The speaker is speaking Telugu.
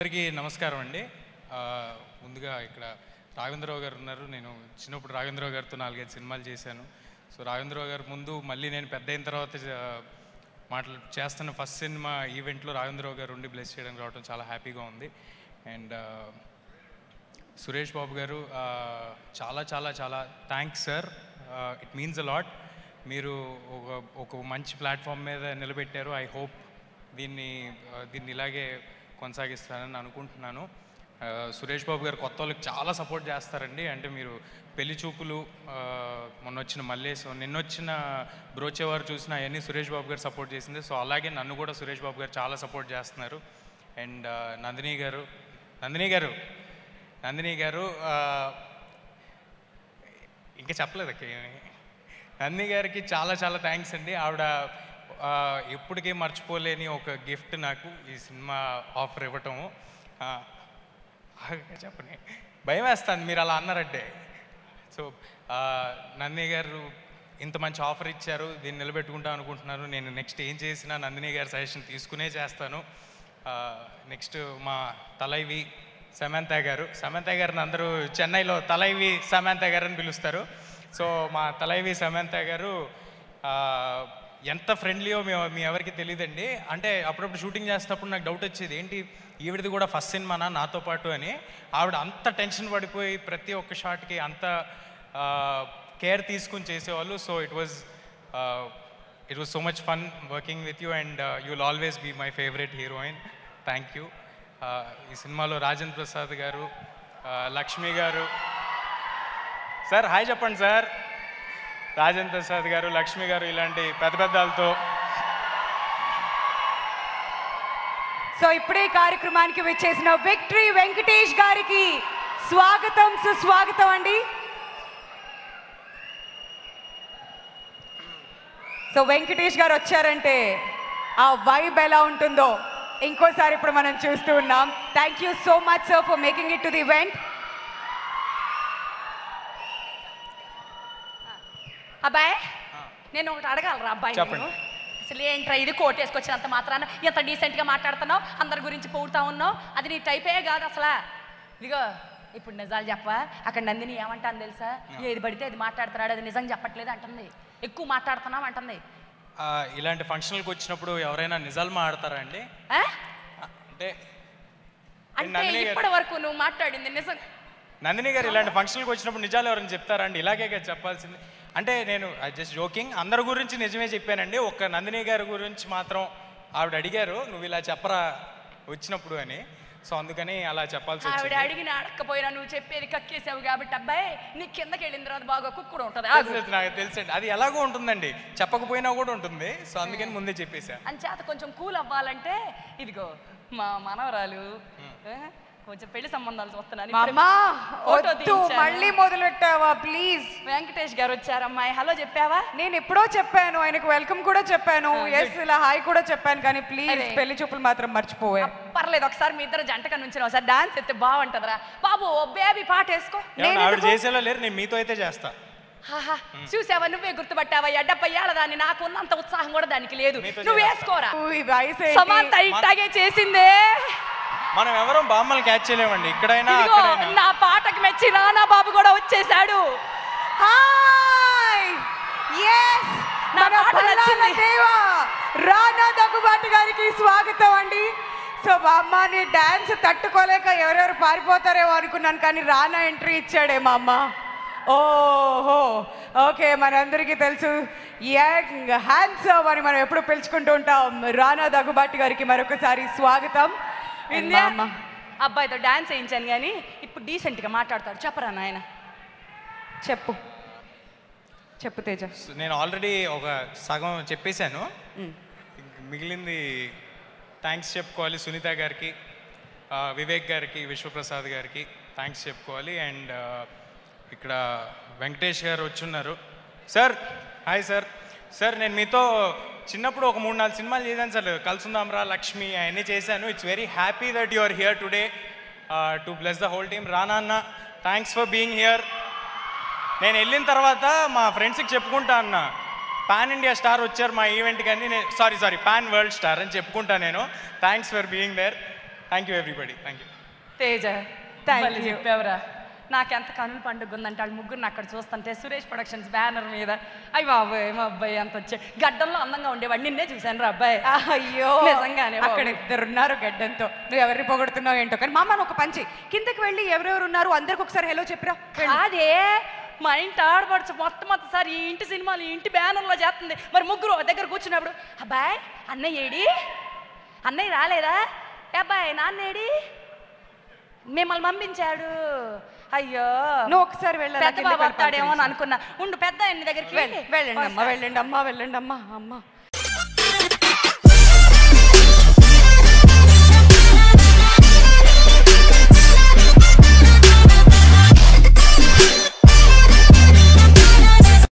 అందరికీ నమస్కారం అండి ఆ, ముందుగా ఇక్కడ రాఘవేంద్రరావు గారు ఉన్నారు నేను చిన్నప్పుడు రాఘవేంద్రరావు గారితో నాలుగైదు సినిమాలు చేశాను సో రాఘవేంద్రరావు గారు ముందు మళ్ళీ నేను పెద్ద అయిన తర్వాత జ- మాటలు చేస్తున్న ఫస్ట్ సినిమా ఈవెంట్లో రాఘవేంద్రరావు గారు ఉండి బ్లెస్ చేయడానికి రావడం చాలా హ్యాపీగా ఉంది అండ్ సురేష్ బాబు గారు ఆ, చాలా చాలా చాలా thanks sir it means a lot మీరు ఒక ఒక మంచి ప్లాట్ఫామ్ మీద నిలబెట్టారు ఐ హోప్ దీన్ని ఆ, దీన్ని ఇలాగే కొనసాగిస్తానని అనుకుంటున్నాను ఆ, సురేష్ బాబు గారు కొత్త వాళ్ళకి చాలా సపోర్ట్ చేస్తారండి అంటే మీరు పెళ్లి చూపులు ఆ, మొన్న వచ్చిన మల్లేశం నిన్న వచ్చిన బ్రోచేవారు చూసిన అవన్నీ సురేష్ బాబు గారు సపోర్ట్ చేసింది సో అలాగే నన్ను కూడా సురేష్ బాబు గారు చాలా సపోర్ట్ చేస్తున్నారు అండ్ నందిని గారు నందిని గారు నందిని గారు ఆ, ఇంకా చెప్పలేదు అక్క ఏమి నందిని గారికి చాలా చాలా థ్యాంక్స్ అండి ఆవిడ ఆ, ఎప్పటికీ మర్చిపోలేని ఒక గిఫ్ట్ నాకు ఈ సినిమా ఆఫర్ ఇవ్వటము ఆ, ఆగక్క చెప్పని భయం వేస్తుంది మీరు అలా అన్నారంటే సో ఆ, నందిని గారు ఇంత మంచి ఆఫర్ ఇచ్చారు దీన్ని నిలబెట్టుకుంటాం అనుకుంటున్నారు నేను నెక్స్ట్ ఏం చేసినా నందిని గారి సజెషన్ తీసుకునే చేస్తాను నెక్స్ట్ మా తలైవి సమంత గారు సమంత గారిని అందరూ చెన్నైలో తలైవి సమంత గారు అని పిలుస్తారు సో మా తలైవి సమంత గారు ఆ, ఎంత ఫ్రెండ్లీయో మీ మీ ఎవరికి తెలియదండి అంటే అప్పుడప్పుడు షూటింగ్ చేసేటప్పుడు నాకు డౌట్ వచ్చేది ఏంటి ఈవిడది కూడా ఫస్ట్ సినిమానా నాతో పాటు అని ఆవిడ అంత టెన్షన్ పడిపోయి ప్రతి ఒక్క షాట్కి అంత కేర్ తీసుకుని చేసేవాళ్ళు so it was it was so much fun working with you and you will always be my favourite heroine thank you ఈ సినిమాలో Rajendra Prasad garu uh, Lakshmi garu sir hi చెప్పండి సార్ రాజేంద్ర ప్రసాద్ గారు లక్ష్మి గారు ఇలాంటి పెద్ద పెద్దలతో సో ఇప్పుడే ఈ కార్యక్రమానికి వచ్చేసిన విక్టరీ వెంకటేష్ గారికి స్వాగతం సుస్వాగతం అండి సో వెంకటేష్ గారు వచ్చారంటే ఆ వైబ్ ఎలా ఉంటుందో ఇంకోసారి ఇప్పుడు మనం చూస్తూ ఉన్నాం thank you so much sir for making it to the event అబ్బాయి నేను ఒకటి అడగాలరా అబ్బాయి చెప్పండి. నేను? అసలు ఏంట్రా ఇది కోట్ వేసుకొచ్చినంత మాత్రాన ఎంత డీసెంట్గా మాట్లాడుతున్నావు అందరి గురించి పొగుడుతా ఉన్నావు అది నీ టైపే కాదు అసలు ఇదిగో ఇప్పుడు నిజాలు చెప్పవా అక్కడ నందిని ఏమంటాను తెలుసా ఏది పడితే అది మాట్లాడుతున్నాడు అది నిజం చెప్పట్లేదు అంటుంది ఎక్కువ మాట్లాడుతున్నావు అంటుంది uh, ఇలాంటి ఫంక్షన్లకు వచ్చినప్పుడు ఎవరైనా నిజాలు మాడతారా అండి ఆ? అంటే అంటే నందిని గారు- ఇప్పటి వరకు నువ్వు మాట్లాడింది నిజం నందిని గారు ఇలాంటి ఫంక్షన్కి వచ్చినప్పుడు నిజాలు ఎవరైనా చెప్తారండి ఇలాగే కదా చెప్పాల్సింది అంటే నేను జస్ట్ జోకింగ్ అందరి గురించి నిజమే చెప్పానండి ఒక్క నందిని గారి గురించి మాత్రం ఆవిడ అడిగారు నువ్వు ఇలా చెప్పరా వచ్చినప్పుడు అని సో అందుకని అలా చెప్పాల్సి ఆవిడ వచ్చింది అడిగిన అడగకపోయినా నువ్వు చెప్పేది కక్కేసావు కాబట్టి అబ్బాయి నీ కిందకి వెళ్ళిన తర్వాత బాగా కుక్కుడు ఉంటుంది తెలుసు, తెలుసు, నాకు తెలుసండి అది ఎలాగో ఉంటుందండి చెప్పకపోయినా కూడా ఉంటుంది సో అందుకని ముందే చెప్పేశా అని చేత కొంచెం కూల్ అవ్వాలంటే ఇదిగో మా మనవరాలు ఆ, కొంచెం పెళ్లి సంబంధాలు చూస్తున్నాను ఇప్పుడే అమ్మా ఫోటో వద్దు తీయించాను. మళ్ళీ మొదలు పెట్టావా ప్లీజ్ వెంకటేష్ గారు వచ్చారు అమ్మాయి హలో చెప్పావా నేను ఎప్పుడో చెప్పాను ఆయనకు వెల్కమ్ కూడా చెప్పాను ఎస్ ఇలా హాయ్ కూడా చెప్పాను కానీ ప్లీజ్ అరే. పెళ్లి చూపులు మాత్రం మర్చిపోవే పర్లేదు ఒకసారి మీ ఇద్దరు జంటగా నుంచి ఒకసారి డాన్స్ ఎత్తే బాగుంటుందిరా బాబు ఓ బేబీ పాట వేసుకో ఏమన్నా ఆవిడ చేసేలా లేరు నేను మీతో అయితే చేస్తా హాహా, చూసావా నువ్వే గుర్తుపట్టావా డెబ్బై ఏళ్ళ దాన్ని నాకు ఉన్నంత ఉత్సాహం కూడా దానికి లేదు మీతో నువ్వు చేస్తా. వేసుకోరా ఊ, ఈ వయసు ఏంటి? సమాంత ఇట్టాగే చేసిందే మనం ఎవరూ బామ్మలు క్యాచ్ చేయలేమండి ఇక్కడైనా ఇదిగో అక్కడైనా నా పాటకి మెచ్చి రానా బాబు కూడా వచ్చేసాడు హాయ్ ఎస్ నా మన పాట పల్లాల నచ్చింది. దేవా రానా దగ్గుబాటి గారికి స్వాగతం అండి సో మా అమ్మని డాన్స్ తట్టుకోలేక ఎవరెవరు పారిపోతారేమో అనుకున్నాను కానీ రానా ఎంట్రీ ఇచ్చాడే మా అమ్మ ఓహో ఓకే మనందరికీ తెలుసు యంగ్ హ్యాండ్సమ్ అని మనం ఎప్పుడు పిలుచుకుంటూ ఉంటాం రానా దగ్గుబాటి గారికి మరొకసారి స్వాగతం And వింధ్యా, మా అమ్మ అబ్బాయితో డాన్స్ వేయించాను కానీ ఇప్పుడు డీసెంట్ గా మాట్లాడతాడు చెప్పరా నాయన చెప్పు చెప్పు తేజ నేను ఆల్రెడీ ఒక సగం చెప్పేశాను మిగిలింది థ్యాంక్స్ చెప్పుకోవాలి సునీత గారికి ఆ, వివేక్ గారికి విశ్వప్రసాద్ గారికి థ్యాంక్స్ చెప్పుకోవాలి అండ్ ఇక్కడ వెంకటేష్ గారు వచ్చున్నారు సార్ హాయ్ సార్ సార్ నేను మీతో చిన్నప్పుడు ఒక మూడు నాలుగు సినిమాలు చేశాను సార్ కలుసుందాంరా లక్ష్మి అవన్నీ చేశాను it's very happy that you are here today to bless the whole team Rana అన్న థ్యాంక్స్ ఫర్ బీయింగ్ హియర్ నేను వెళ్ళిన తర్వాత మా ఫ్రెండ్స్కి చెప్పుకుంటా అన్న పాన్ ఇండియా స్టార్ వచ్చారు మా ఈవెంట్కి అని నేను sorry sorry pan world star అని చెప్పుకుంటా నేను thanks for being there thank you everybody thank you Teja Thank భలే you. చెప్పావురా నాకెంత కనుల పండుగ ఉందంటే వాళ్ళు ముగ్గురు అక్కడ చూస్తుంటే సురేష్ ప్రొడక్షన్స్ బ్యానర్ మీద అయ్యి బాబాయ్ మా అబ్బాయి అంత వచ్చే గడ్డంలో అందంగా ఉండేవాడు నిన్నే చూశాను రా అబ్బాయి అయ్యో నిజంగానే బాబు. అక్కడ ఇద్దరు ఉన్నారు గడ్డంతో నువ్వు ఎవరిని పొగడుతున్నావు ఏంటో కానీ మామ ఒక పంచి కిందకి వెళ్ళి ఎవరెవరు ఉన్నారు అందరికి ఒకసారి హలో చెప్పిరా వెళ్ళు. అదే మా ఇంటి ఆడపడుచు మొత్తం మొత్తసారి ఈ ఇంటి సినిమాలు ఈ ఇంటి బ్యానర్లో చేస్తుంది మరి ముగ్గురు ఒక దగ్గర కూర్చున్నప్పుడు అబ్బాయ్ అన్నయ్య ఏడి అన్నయ్య రాలేదా ఏ అబ్బాయి నాన్నేడి మిమ్మల్ని పంపించాడు అయ్యో నువ్వు ఒకసారి వెళ్ళాలా? పెద్ద కిందకి బాబు వెళ్ళి వస్తాడేమో అని పలకరించు. అనుకున్నా ఉండు పెద్ద ఆయన దగ్గరికి వెళ్ళు, వెళ్ళండి అమ్మా వెళ్ళండి అమ్మా వెళ్ళండి అమ్మా అమ్మ